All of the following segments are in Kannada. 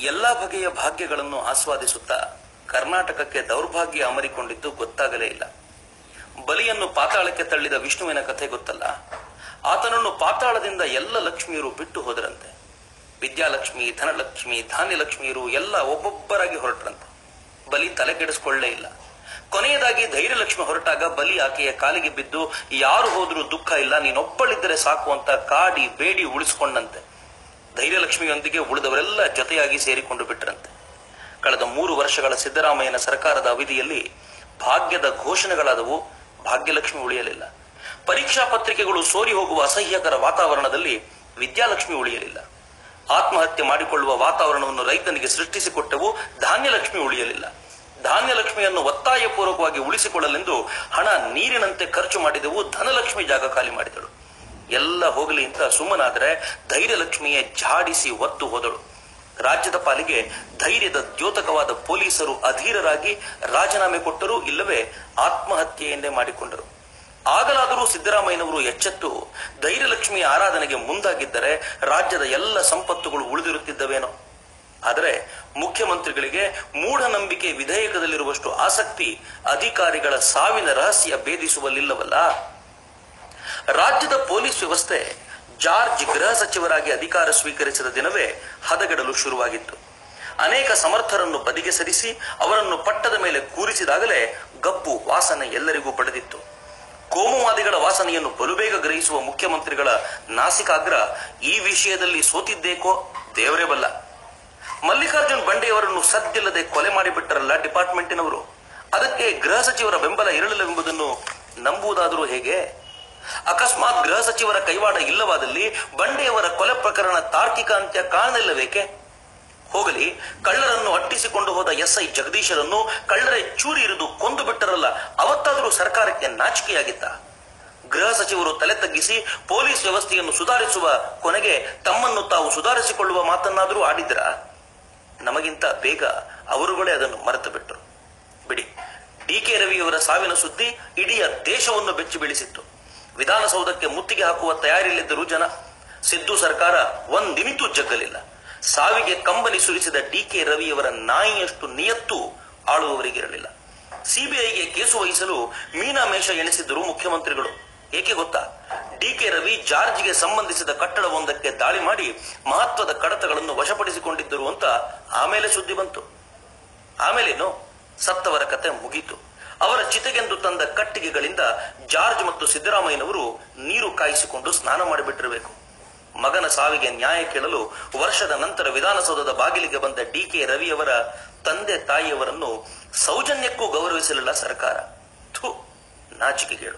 ಎಲ್ಲಾ ಬಗೆಯ ಭಾಗ್ಯಗಳನ್ನು ಆಸ್ವಾದಿಸುತ್ತಾ ಕರ್ನಾಟಕಕ್ಕೆ ದೌರ್ಭಾಗ್ಯ ಅಮರಿಕೊಂಡಿದ್ದು ಗೊತ್ತಾಗಲೇ ಇಲ್ಲ ಬಲಿಯನ್ನು ಪಾತಾಳಕ್ಕೆ ತಳ್ಳಿದ ವಿಷ್ಣುವಿನ ಕಥೆ ಗೊತ್ತಲ್ಲ ಆತನನ್ನು ಪಾತಾಳದಿಂದ ಎಲ್ಲ ಲಕ್ಷ್ಮಿಯರು ಬಿಟ್ಟು ಹೋದರಂತೆ ವಿದ್ಯಾಲಕ್ಷ್ಮಿ ಧನಲಕ್ಷ್ಮಿ ಧಾನ್ಯಲಕ್ಷ್ಮಿಯರು ಎಲ್ಲ ಒಬ್ಬೊಬ್ಬರಾಗಿ ಹೊರಟ್ರಂತೆ ಬಲಿ ತಲೆ ಕೆಡಿಸ್ಕೊಳ್ಳೇ ಇಲ್ಲ ಕೊನೆಯದಾಗಿ ಧೈರ್ಯಲಕ್ಷ್ಮಿ ಹೊರಟಾಗ ಬಲಿ ಆಕೆಯ ಕಾಲಿಗೆ ಬಿದ್ದು ಯಾರು ಹೋದ್ರೂ ದುಃಖ ಇಲ್ಲ ನೀನೊಬ್ಬಳಿದ್ದರೆ ಸಾಕು ಅಂತ ಕಾಡಿ ಬೇಡಿ ಉಳಿಸಿಕೊಂಡಂತೆ ಧೈರ್ಯಲಕ್ಷ್ಮಿಯೊಂದಿಗೆ ಉಳಿದವರೆಲ್ಲ ಜೊತೆಯಾಗಿ ಸೇರಿಕೊಂಡು ಬಿಟ್ಟರಂತೆ ಕಳೆದ ಮೂರು ವರ್ಷಗಳ ಸಿದ್ದರಾಮಯ್ಯನ ಸರ್ಕಾರದ ಅವಧಿಯಲ್ಲಿ ಭಾಗ್ಯದ ಘೋಷಣೆಗಳಾದವು ಭಾಗ್ಯಲಕ್ಷ್ಮಿ ಉಳಿಯಲಿಲ್ಲ ಪರೀಕ್ಷಾ ಪತ್ರಿಕೆಗಳು ಸೋರಿ ಹೋಗುವ ಅಸಹ್ಯಕರ ವಾತಾವರಣದಲ್ಲಿ ವಿದ್ಯಾಲಕ್ಷ್ಮಿ ಉಳಿಯಲಿಲ್ಲ ಆತ್ಮಹತ್ಯೆ ಮಾಡಿಕೊಳ್ಳುವ ವಾತಾವರಣವನ್ನು ರೈತನಿಗೆ ಸೃಷ್ಟಿಸಿಕೊಟ್ಟವು ಧಾನ್ಯಲಕ್ಷ್ಮಿ ಉಳಿಯಲಿಲ್ಲ ಧಾನ್ಯಲಕ್ಷ್ಮಿಯನ್ನು ಒತ್ತಾಯಪೂರ್ವಕವಾಗಿ ಉಳಿಸಿಕೊಳ್ಳಲೆಂದು ಹಣ ನೀರಿನಂತೆ ಖರ್ಚು ಮಾಡಿದೆವು ಧನಲಕ್ಷ್ಮಿ ಜಾಗ ಖಾಲಿ ಮಾಡಿದಳು ಎಲ್ಲ ಹೋಗಲಿ ಅಂತ ಸುಮ್ಮನಾದರೆ ಧೈರ್ಯಲಕ್ಷ್ಮಿಯೇ ಝಾಡಿಸಿ ಒತ್ತು ಹೋದಳು ರಾಜ್ಯದ ಪಾಲಿಗೆ ಧೈರ್ಯದ ದ್ಯೋತಕವಾದ ಪೊಲೀಸರು ಅಧೀರರಾಗಿ ರಾಜೀನಾಮೆ ಕೊಟ್ಟರು ಇಲ್ಲವೇ ಆತ್ಮಹತ್ಯೆಯನ್ನೇ ಮಾಡಿಕೊಂಡರು ಆಗಲಾದರೂ ಸಿದ್ದರಾಮಯ್ಯನವರು ಎಚ್ಚೆತ್ತು ಧೈರ್ಯಲಕ್ಷ್ಮಿಯ ಆರಾಧನೆಗೆ ಮುಂದಾಗಿದ್ದರೆ ರಾಜ್ಯದ ಎಲ್ಲ ಸಂಪತ್ತುಗಳು ಉಳಿದಿರುತ್ತಿದ್ದವೇನೋ ಆದರೆ ಮುಖ್ಯಮಂತ್ರಿಗಳಿಗೆ ಮೂಢನಂಬಿಕೆ ವಿಧೇಯಕದಲ್ಲಿರುವಷ್ಟು ಆಸಕ್ತಿ ಅಧಿಕಾರಿಗಳ ಸಾವಿನ ರಹಸ್ಯ ಭೇದಿಸುವಲ್ಲಿಲ್ಲವಲ್ಲ ರಾಜ್ಯದ ಪೊಲೀಸ್ ವ್ಯವಸ್ಥೆ ಜಾರ್ಜ್ ಗೃಹ ಸಚಿವರಾಗಿ ಅಧಿಕಾರ ಸ್ವೀಕರಿಸಿದ ದಿನವೇ ಹದಗೆಡಲು ಶುರುವಾಗಿತ್ತು ಅನೇಕ ಸಮರ್ಥರನ್ನು ಬದಿಗೆ ಸರಿಸಿ ಅವರನ್ನು ಪಟ್ಟದ ಮೇಲೆ ಕೂರಿಸಿದಾಗಲೇ ಗಪ್ಪು ವಾಸನೆ ಎಲ್ಲರಿಗೂ ಪಡೆದಿತ್ತು ಕೋಮುವಾದಿಗಳ ವಾಸನೆಯನ್ನು ಬಲುಬೇಗ ಗ್ರಹಿಸುವ ಮುಖ್ಯಮಂತ್ರಿಗಳ ನಾಸಿಕಾಗ್ರ ಈ ವಿಷಯದಲ್ಲಿ ಸೋತಿದ್ದೇಕೋ ದೇವರೇ ಬಲ್ಲ ಮಲ್ಲಿಕಾರ್ಜುನ್ ಬಂಡೆಯವರನ್ನು ಸದ್ದಿಲ್ಲದೆ ಕೊಲೆ ಮಾಡಿಬಿಟ್ಟರಲ್ಲ ಡಿಪಾರ್ಟ್ಮೆಂಟಿನವರು ಅದಕ್ಕೆ ಗೃಹ ಸಚಿವರ ಬೆಂಬಲ ಇರಲಿಲ್ಲವೆಂಬುದನ್ನು ನಂಬುವುದಾದರೂ ಹೇಗೆ ಅಕಸ್ಮಾತ್ ಗೃಹ ಸಚಿವರ ಕೈವಾಡ ಇಲ್ಲವಾದಲ್ಲಿ ಬಂಡೆಯವರ ಕೊಲೆ ಪ್ರಕರಣ ತಾರ್ಕಿಕ ಅಂತ್ಯ ಕಾಣಲಿಲ್ಲಬೇಕೆ ಹೋಗಲಿ ಕಳ್ಳರನ್ನು ಅಟ್ಟಿಸಿಕೊಂಡು ಹೋದ ಎಸ್ಐ ಜಗದೀಶರನ್ನು ಕಳ್ಳರೇ ಚೂರಿ ಇರಿದು ಕೊಂದು ಬಿಟ್ಟರಲ್ಲ ಅವತ್ತಾದರೂ ಸರ್ಕಾರಕ್ಕೆ ನಾಚಿಕೆಯಾಗಿತ್ತ ಗೃಹ ಸಚಿವರು ತಲೆ ತಗ್ಗಿಸಿ ಪೊಲೀಸ್ ವ್ಯವಸ್ಥೆಯನ್ನು ಸುಧಾರಿಸುವ ಕೊನೆಗೆ ತಮ್ಮನ್ನು ತಾವು ಸುಧಾರಿಸಿಕೊಳ್ಳುವ ಮಾತನ್ನಾದರೂ ಆಡಿದ್ರ ನಮಗಿಂತ ಬೇಗ ಅವರುಗಳೇ ಅದನ್ನು ಮರೆತು ಬಿಟ್ಟರು ಬಿಡಿ ಡಿ ಕೆ ರವಿಯವರ ಸಾವಿನ ಸುದ್ದಿ ಇಡೀ ದೇಶವನ್ನು ಬೆಚ್ಚಿ ಬೀಳಿಸಿತ್ತು ವಿಧಾನಸೌಧಕ್ಕೆ ಮುತ್ತಿಗೆ ಹಾಕುವ ತಯಾರಿಯಲ್ಲಿದ್ದರು ಜನ ಸಿದ್ದು ಸರ್ಕಾರ ಒಂದಿನಿತೂ ಜಗ್ಗಲಿಲ್ಲ ಸಾವಿಗೆ ಕಂಬನಿ ಸುರಿಸಿದ ಡಿ ಕೆ ರವಿಯವರ ನಾಯಿಯಷ್ಟು ನಿಯತ್ತು ಆಳುವವರಿಗಿರಲಿಲ್ಲ ಸಿಬಿಐಗೆ ಕೇಸು ವಹಿಸಲು ಮೀನಾಮೇಷ ಎಣಿಸಿದ್ದರು ಮುಖ್ಯಮಂತ್ರಿಗಳು ಏಕೆ ಗೊತ್ತಾ ಡಿ ಕೆ ರವಿ ಜಾರ್ಜ್ಗೆ ಸಂಬಂಧಿಸಿದ ಕಟ್ಟಡವೊಂದಕ್ಕೆ ದಾಳಿ ಮಾಡಿ ಮಹತ್ವದ ಕಡತಗಳನ್ನು ವಶಪಡಿಸಿಕೊಂಡಿದ್ದರು ಅಂತ ಆಮೇಲೆ ಸುದ್ದಿ ಬಂತು ಆಮೇಲೇನು ಸತ್ತವರ ಕತೆ ಮುಗೀತು ಅವರ ಚಿತೆಗೆಂದು ತಂದ ಕಟ್ಟಿಗೆಗಳಿಂದ ಜಾರ್ಜ್ ಮತ್ತು ಸಿದ್ದರಾಮಯ್ಯನವರು ನೀರು ಕಾಯಿಸಿಕೊಂಡು ಸ್ನಾನ ಮಾಡಿಬಿಟ್ಟಿರಬೇಕು ಮಗನ ಸಾವಿಗೆ ನ್ಯಾಯ ಕೇಳಲು ವರ್ಷದ ನಂತರ ವಿಧಾನಸೌಧದ ಬಾಗಿಲಿಗೆ ಬಂದ ಡಿ ಕೆ ರವಿಯವರ ತಂದೆ ತಾಯಿಯವರನ್ನು ಸೌಜನ್ಯಕ್ಕೂ ಗೌರವಿಸಲಿಲ್ಲ ಸರ್ಕಾರ ಥು ನಾಚಿಕೆಗೇಡು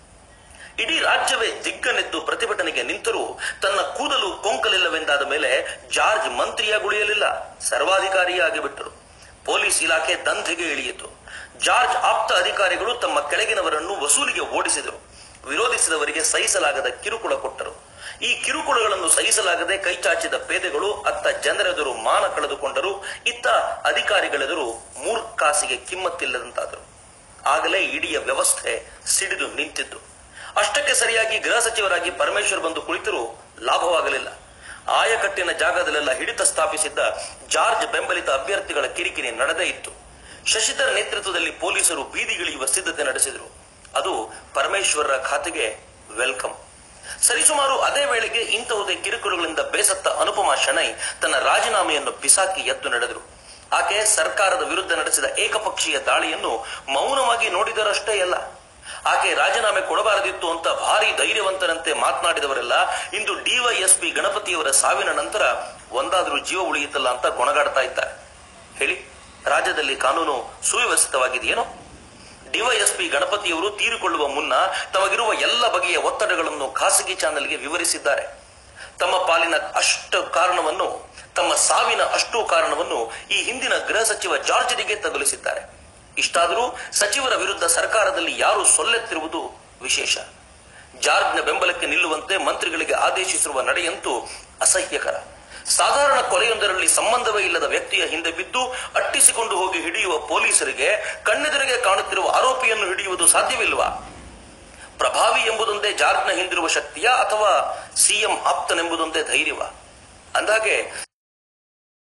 ಇಡೀ ರಾಜ್ಯವೇ ದಿಗ್ಗನೆದ್ದು ಪ್ರತಿಭಟನೆಗೆ ನಿಂತರೂ ತನ್ನ ಕೂದಲು ಕೊಂಕಲಿಲ್ಲವೆಂದಾದ ಮೇಲೆ ಜಾರ್ಜ್ ಮಂತ್ರಿಯಾಗುಳಿಯಲಿಲ್ಲ ಸರ್ವಾಧಿಕಾರಿಯಾಗಿ ಬಿಟ್ಟರು ಪೊಲೀಸ್ ಇಲಾಖೆ ದಂಧೆಗೆ ಇಳಿಯಿತು ಜಾರ್ಜ್ ಆಪ್ತ ಅಧಿಕಾರಿಗಳು ತಮ್ಮ ಕೆಳಗಿನವರನ್ನು ವಸೂಲಿಗೆ ಓಡಿಸಿದರು ವಿರೋಧಿಸಿದವರಿಗೆ ಸಹಿಸಲಾಗದ ಕಿರುಕುಳ ಕೊಟ್ಟರು ಈ ಕಿರುಕುಳಗಳನ್ನು ಸಹಿಸಲಾಗದೆ ಕೈಚಾಚಿದ ಪೇದೆಗಳು ಅತ್ತ ಜನರೆದುರು ಮಾನ ಕಳೆದುಕೊಂಡರು ಇತ್ತ ಅಧಿಕಾರಿಗಳೆದುರು ಮೂರ್ಖಾಸಿಗೆ ಕಿಮ್ಮತ್ತಿಲ್ಲದಂತಾದರು ಆಗಲೇ ಇಡೀ ವ್ಯವಸ್ಥೆ ಸಿಡಿದು ನಿಂತಿದ್ದು ಅಷ್ಟಕ್ಕೆ ಸರಿಯಾಗಿ ಗೃಹ ಸಚಿವರಾಗಿ ಪರಮೇಶ್ವರ್ ಬಂದು ಕುಳಿತರೂ ಲಾಭವಾಗಲಿಲ್ಲ ಆಯಕಟ್ಟಿನ ಜಾಗದಲ್ಲೆಲ್ಲ ಹಿಡಿತ ಸ್ಥಾಪಿಸಿದ್ದ ಜಾರ್ಜ್ ಬೆಂಬಲಿತ ಅಭ್ಯರ್ಥಿಗಳ ಕಿರಿಕಿರಿ ನಡೆದೇ ಇತ್ತು ಶಶಿಧರ್ ನೇತೃತ್ವದಲ್ಲಿ ಪೊಲೀಸರು ಬೀದಿಗಿಳಿಯುವ ಸಿದ್ಧತೆ ನಡೆಸಿದರು ಅದು ಪರಮೇಶ್ವರರ ಖಾತೆಗೆ ವೆಲ್ಕಮ್ ಸರಿಸುಮಾರು ಅದೇ ವೇಳೆಗೆ ಇಂತಹುದೇ ಕಿರುಕುಳಗಳಿಂದ ಬೇಸತ್ತ ಅನುಪಮಾ ಶಣೈ ತನ್ನ ರಾಜೀನಾಮೆಯನ್ನು ಬಿಸಾಕಿ ಎದ್ದು ನಡೆದರು ಆಕೆ ಸರ್ಕಾರದ ವಿರುದ್ಧ ನಡೆಸಿದ ಏಕಪಕ್ಷೀಯ ದಾಳಿಯನ್ನು ಮೌನವಾಗಿ ನೋಡಿದರಷ್ಟೇ ಅಲ್ಲ ಆಕೆ ರಾಜೀನಾಮೆ ಕೊಡಬಾರದಿತ್ತು ಅಂತ ಭಾರಿ ಧೈರ್ಯವಂತರಂತೆ ಮಾತನಾಡಿದವರೆಲ್ಲ ಇಂದು ಡಿವೈಎಸ್ಪಿ ಗಣಪತಿಯವರ ಸಾವಿನ ನಂತರ ಒಂದಾದ್ರೂ ಜೀವ ಉಳಿಯಿತಲ್ಲ ಅಂತ ಗೊಣಗಾಡ್ತಾ ಇದ್ದಾರೆ ಹೇಳಿ ರಾಜ್ಯದಲ್ಲಿ ಕಾನೂನು ಸುವ್ಯವಸ್ಥಿತವಾಗಿದೆಯೇನೋ ಡಿವೈಎಸ್ಪಿ ಗಣಪತಿಯವರು ತೀರಿಕೊಳ್ಳುವ ಮುನ್ನ ತಮಗಿರುವ ಎಲ್ಲ ಬಗೆಯ ಒತ್ತಡಗಳನ್ನು ಖಾಸಗಿ ಚಾನೆಲ್ಗೆ ವಿವರಿಸಿದ್ದಾರೆ ತಮ್ಮ ಪಾಲಿನ ಅಷ್ಟು ಕಾರಣವನ್ನು ತಮ್ಮ ಸಾವಿನ ಅಷ್ಟು ಕಾರಣವನ್ನು ಈ ಹಿಂದಿನ ಗೃಹ ಸಚಿವ ಜಾರ್ಜರಿಗೆ ತಗುಲಿಸಿದ್ದಾರೆ ಇಷ್ಟಾದರೂ ಸಚಿವರ ವಿರುದ್ಧ ಸರ್ಕಾರದಲ್ಲಿ ಯಾರು ಸೊಲ್ಲೆತ್ತಿರುವುದು ವಿಶೇಷ ಜಾರ್ಜ್ನ ಬೆಂಬಲಕ್ಕೆ ನಿಲ್ಲುವಂತೆ ಮಂತ್ರಿಗಳಿಗೆ ಆದೇಶಿಸಿರುವ ನಡೆಯಂತೂ ಅಸಹ್ಯಕರ ಸಾಧಾರಣ ಕೊಲೆಯೊಂದರಲ್ಲಿ ಸಂಬಂಧವೇ ಇಲ್ಲದ ವ್ಯಕ್ತಿಯ ಹಿಂದೆ ಬಿದ್ದು ಅಟ್ಟಿಸಿಕೊಂಡು ಹೋಗಿ ಹಿಡಿಯುವ ಪೊಲೀಸರಿಗೆ ಕಣ್ಣೆದುರಿಗೆ ಕಾಣುತ್ತಿರುವ ಆರೋಪಿಯನ್ನು ಹಿಡಿಯುವುದು ಸಾಧ್ಯವಿಲ್ವಾ ಪ್ರಭಾವಿ ಎಂಬುದೊಂದೇ ಜಾರ್ಜ್ನ ಹಿಂದಿರುವ ಶಕ್ತಿಯ ಅಥವಾ ಸಿಎಂ ಆಪ್ತನೆಂಬುದೊಂದೇ ಧೈರ್ಯವ ಅಂದಾಗೆ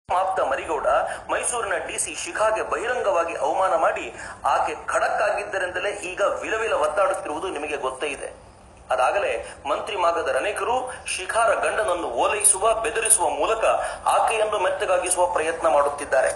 ಆಪ್ತ ಮರಿಗೌಡ ಮೈಸೂರಿನ ಡಿಸಿ ಶಿಖಾಗೆ ಬಹಿರಂಗವಾಗಿ ಅವಮಾನ ಮಾಡಿ ಆಕೆ ಖಡಕ್ ಆಗಿದ್ದರಿಂದಲೇ ಈಗ ವಿಲವಿಲ ಒದ್ದಾಡುತ್ತಿರುವುದು ನಿಮಗೆ ಗೊತ್ತೇ ಇದೆ ಅದಾಗಲೇ ಮಂತ್ರಿ ಮಾಗದ ಅನೇಕರು ಶಿಖಾರ ಗಂಡನನ್ನು ಓಲೈಸುವ ಬೆದರಿಸುವ ಮೂಲಕ ಆಕೆಯನ್ನು ಮೆತ್ತಗಾಗಿಸುವ ಪ್ರಯತ್ನ ಮಾಡುತ್ತಿದ್ದಾರೆ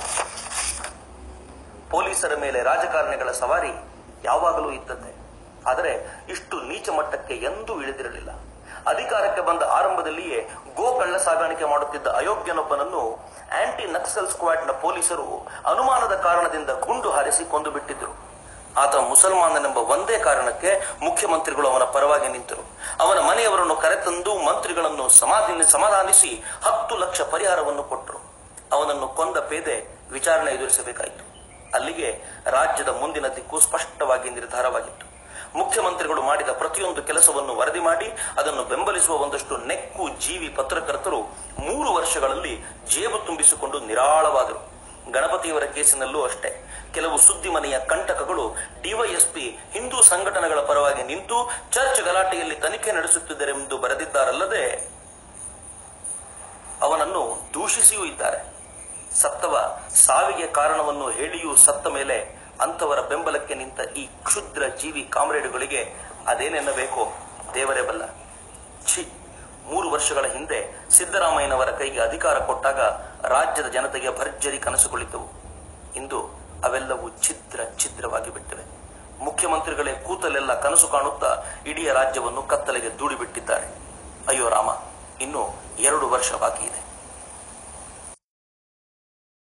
ಪೊಲೀಸರ ಮೇಲೆ ರಾಜಕಾರಣಿಗಳ ಸವಾರಿ ಯಾವಾಗಲೂ ಇದ್ದದ್ದೇ ಆದರೆ ಇಷ್ಟು ನೀಚ ಮಟ್ಟಕ್ಕೆ ಎಂದೂ ಇಳಿದಿರಲಿಲ್ಲ ಅಧಿಕಾರಕ್ಕೆ ಬಂದ ಆರಂಭದಲ್ಲಿಯೇ ಗೋ ಕಳ್ಳ ಸಾಗಾಣಿಕೆ ಮಾಡುತ್ತಿದ್ದ ಅಯೋಗ್ಯನೊಬ್ಬನನ್ನು ಆಂಟಿ ನಕ್ಸಲ್ ಸ್ಕ್ವಾಡ್ನ ಪೊಲೀಸರು ಅನುಮಾನದ ಕಾರಣದಿಂದ ಗುಂಡು ಹಾರಿಸಿ ಕೊಂದು ಬಿಟ್ಟಿದ್ದರು ಆತ ಮುಸಲ್ಮಾನನೆಂಬ ಒಂದೇ ಕಾರಣಕ್ಕೆ ಮುಖ್ಯಮಂತ್ರಿಗಳು ಅವನ ಪರವಾಗಿ ನಿಂತರು ಅವನ ಮನೆಯವರನ್ನು ಕರೆತಂದು ಮಂತ್ರಿಗಳನ್ನು ಸಮಾಧಾನ ಸಮಾಧಾನಿಸಿ ಹತ್ತು ಲಕ್ಷ ಪರಿಹಾರವನ್ನು ಕೊಟ್ಟರು ಅವನನ್ನು ಕೊಂದ ಪೇದೆ ವಿಚಾರಣೆ ಎದುರಿಸಬೇಕಾಯಿತು ಅಲ್ಲಿಗೆ ರಾಜ್ಯದ ಮುಂದಿನ ದಿಕ್ಕು ಸ್ಪಷ್ಟವಾಗಿ ನಿರ್ಧಾರವಾಗಿತ್ತು ಮುಖ್ಯಮಂತ್ರಿಗಳು ಮಾಡಿದ ಪ್ರತಿಯೊಂದು ಕೆಲಸವನ್ನು ವರದಿ ಮಾಡಿ ಅದನ್ನು ಬೆಂಬಲಿಸುವ ಒಂದಷ್ಟು ನೆಕ್ಕು ಜೀವಿ ಪತ್ರಕರ್ತರು ಮೂರು ವರ್ಷಗಳಲ್ಲಿ ಜೇಬು ತುಂಬಿಸಿಕೊಂಡು ನಿರಾಳವಾದರು ಗಣಪತಿಯವರ ಕೇಸಿನಲ್ಲೂ ಅಷ್ಟೇ ಕೆಲವು ಸುದ್ದಿ ಮನೆಯ ಕಂಟಕಗಳು ಡಿವೈಎಸ್ಪಿ ಹಿಂದೂ ಸಂಘಟನೆಗಳ ಪರವಾಗಿ ನಿಂತು ಚರ್ಚ್ ಗಲಾಟೆಯಲ್ಲಿ ತನಿಖೆ ನಡೆಸುತ್ತಿದ್ದರೆಂದು ಬರೆದಿದ್ದಾರಲ್ಲದೆ ಅವನನ್ನು ದೂಷಿಸಿಯೂ ಇದ್ದಾರೆ ಸತ್ತವ ಸಾವಿಗೆ ಕಾರಣವನ್ನು ಹೇಳಿಯೂ ಸತ್ತ ಮೇಲೆ ಅಂತವರ ಬೆಂಬಲಕ್ಕೆ ನಿಂತ ಈ ಕ್ಷುದ್ರ ಜೀವಿ ಕಾಮ್ರೇಡುಗಳಿಗೆ ಅದೇನೆನ್ನಬೇಕೋ ದೇವರೇ ಬಲ್ಲ ಛಿ ಮೂರು ವರ್ಷಗಳ ಹಿಂದೆ ಸಿದ್ದರಾಮಯ್ಯನವರ ಕೈಗೆ ಅಧಿಕಾರ ಕೊಟ್ಟಾಗ ರಾಜ್ಯದ ಜನತೆಗೆ ಭರ್ಜರಿ ಕನಸುಗಳಿದ್ದವು ಇಂದು ಅವೆಲ್ಲವೂ ಛಿದ್ರ ಛಿದ್ರವಾಗಿ ಬಿಟ್ಟಿವೆ ಮುಖ್ಯಮಂತ್ರಿಗಳೇ ಕೂತಲೆಲ್ಲ ಕನಸು ಕಾಣುತ್ತಾ ಇಡೀ ರಾಜ್ಯವನ್ನು ಕತ್ತಲೆಗೆ ದೂಡಿಬಿಟ್ಟಿದ್ದಾರೆ ಅಯ್ಯೋ ರಾಮ ಇನ್ನು ಎರಡು ವರ್ಷ ಬಾಕಿ ಇದೆ